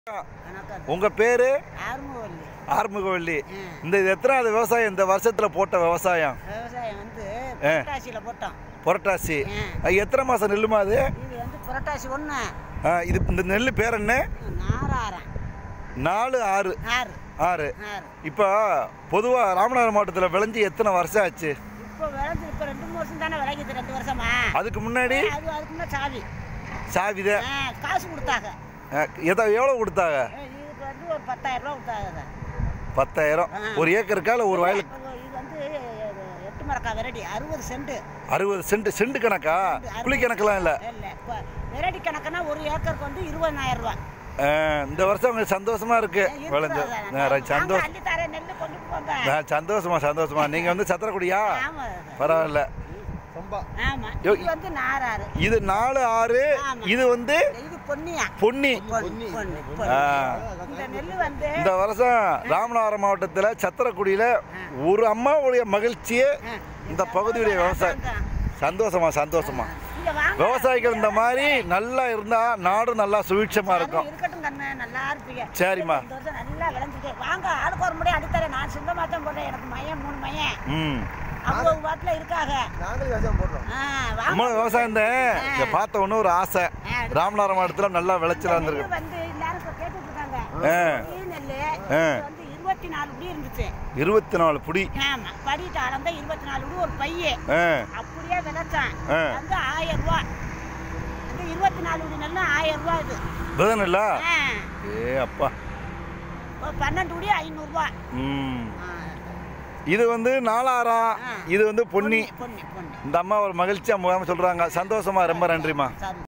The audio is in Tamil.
வணக்கம் உங்க பேரு ஆறுமுகவல்லி ஆறுமுகவள்ளி ம். இந்த இது எத்தனாவது விவசாயம் இந்த வருஷத்துல போட்ட விவசாயம் விவசாயம் வந்து ஆ. புரட்டாசியில் போட்டோம் புரட்டாசி ம். அது எத்தனை மாசம் நெல்லுமா அது இது வந்து புரட்டாசி ஒன்று ஆ, இது இந்த நெல் பேர் என்ன நாராரம் நாலு ஆறு ஆறு ஆறு ஆறு இப்போ பொதுவாக ராமநாதபுரம் மாவட்டத்தில் விளைஞ்சி எத்தனை வருஷம் ஆச்சு இப்போ விளைஞ்சு இப்போ ரெண்டு மூணு வருஷம் தானே விளைக்குது ரெண்டு வருஷமா அதுக்கு முன்னாடி அது அதுக்கு முன்னாடி சாவி சாவித ஆ, காசு கொடுத்தாங்க எதோ எவ்வளோ கொடுத்தாங்க ஆ, இதுக்கு வந்து ஒரு பத்தாயிரம் ரூபா கொடுத்தாங்க பத்தாயிரம் ஆ. ஒரு ஏக்கருக்கா இல்லை ஒரு வயலுக்கு இது வந்து எட்டு மரக்கா வெரைட்டி அறுபது சென்ட் அறுபது சென்ட் சென்ட் கணக்கா குழி கணக்கெல்லாம் இல்லை இல்லை இப்போ வெரைட்டி கணக்குனா ஒரு ஏக்கருக்கு வந்து இருபதாயிரம் ரூபா இந்த வருஷம் உங்களுக்கு சந்தோஷமா இருக்கு விளைஞ்ச ஆ, right, சந்தோஷம் அள்ளி தரேன் நெல் கொண்டு போங்க ஆ, சந்தோஷமா சந்தோஷமா நீங்க வந்து சத்திரக்குடியா ஆமா பரவாயில்ல ஆமா யோ, இது வந்து நாராறு இது நாலு ஆறு ஆமா. இது வந்து இது பொன்னியா பொன்னி பொன்னி பொன்னி ஆ. இந்த நெல் வந்து இந்த வருஷம் ராமநாதபுரம் மாவட்டத்தில் சத்திரக்குடியில் ஒரு அம்மாவுடைய மகிழ்ச்சியே ஆ, இந்த பகுதியுடைய விவசாயம் தான். சந்தோஷமா சந்தோஷமா இங்க வாங்க விவசாயிகள் இந்த மாதிரி நல்லா இருந்தா நாடும் நல்லா சுபிட்சமா இருக்கும் இருக்கட்டும் கண்ணு நல்லா இருப்பீங்க சரிம்மா. இந்த வருஷம் நல்லா விளைஞ்சிட்டு வாங்க ஆளுக்கு ஒரு முறை அடித்தரேன் நான் சிங்கமா தான் போட்டேன் எனக்கு மையன் மூணு மையன் ம் அவங்க வாட்டில் இருக்காங்க நாங்களும் விவசாயம் போடுறோம் ஆ, வாங்க. நம்மளும் விவசாயம் தான் இதை பார்த்த ஒன்று ஒரு ஆசை ராமநாதபுரம் மாவட்டத்தில் நல்லா விளைச்சலாக இந்த இருந்திருக்கு நெல்லு வந்து எல்லாரும் இப்ப கேட்டுட்டு இருக்காங்க ஆ. புளி நெல்லு ஆ. இது வந்து இருபத்தி நாலு புடி இருந்துச்சு இருபத்தி நாலு புடி ஆமா படிட்டு அளந்தா இருபத்தி நாலு புடி ஒரு பைய ஆ அப்படியே விதைச்சான் ஆ. வந்து ஆயிரம் ரூபா இந்த இருபத்தி நாலு புடி நெல்லு ஆயிரம் ரூபா இது விதனில்லா ஆ. ஏ அப்பா ஒரு பன்னெண்டு புடி ஐநூறுரூவா ம் இது வந்து நாலாயிரம் இது வந்து பொன்னி பொன்னி பொன்னி இந்த அம்மா ஒரு மகிழ்ச்சியாக முகாம சொல்கிறாங்க சந்தோஷமா ரொம்ப நன்றிம்மா சரி